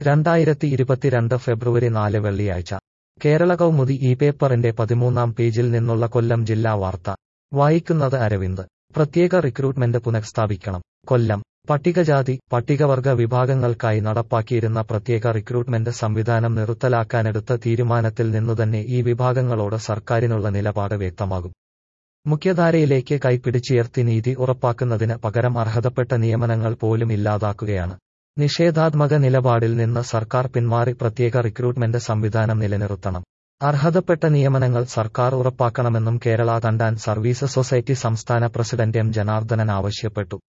രണ്ടായിരത്തി ഇരുപത്തിരണ്ട് ഫെബ്രുവരി നാല് വെള്ളിയാഴ്ച കേരള കൗമുദി ഈ പേപ്പറിന്റെ പതിമൂന്നാം പേജിൽ നിന്നുള്ള കൊല്ലം ജില്ലാ വാർത്ത വായിക്കുന്നത് അരവിന്ദ് പ്രത്യേക റിക്രൂട്ട്മെന്റ് പുനഃസ്ഥാപിക്കണം കൊല്ലം പട്ടികജാതി പട്ടികവർഗ വിഭാഗങ്ങൾക്കായി നടപ്പാക്കിയിരുന്ന പ്രത്യേക റിക്രൂട്ട്മെന്റ് സംവിധാനം നിർത്തലാക്കാനെടുത്ത തീരുമാനത്തിൽ നിന്നുതന്നെ ഈ വിഭാഗങ്ങളോട് സർക്കാരിനുള്ള നിലപാട് വ്യക്തമാകും മുഖ്യധാരയിലേക്ക് കൈപ്പിടിച്ചുയർത്തി നീതി ഉറപ്പാക്കുന്നതിന് പകരം അർഹതപ്പെട്ട നിയമനങ്ങൾ പോലും ഇല്ലാതാക്കുകയാണ് നിഷേധാത്മക നിലപാടിൽ നിന്ന് സർക്കാർ പിന്മാറി പ്രത്യേക റിക്രൂട്ട്മെന്റ് സംവിധാനം നിലനിർത്തണം അർഹതപ്പെട്ട നിയമനങ്ങൾ സർക്കാർ ഉറപ്പാക്കണമെന്നും കേരള തണ്ടാൻ സർവീസ് സൊസൈറ്റി സംസ്ഥാന പ്രസിഡന്റ് എം ജനാർദ്ദനൻ ആവശ്യപ്പെട്ടു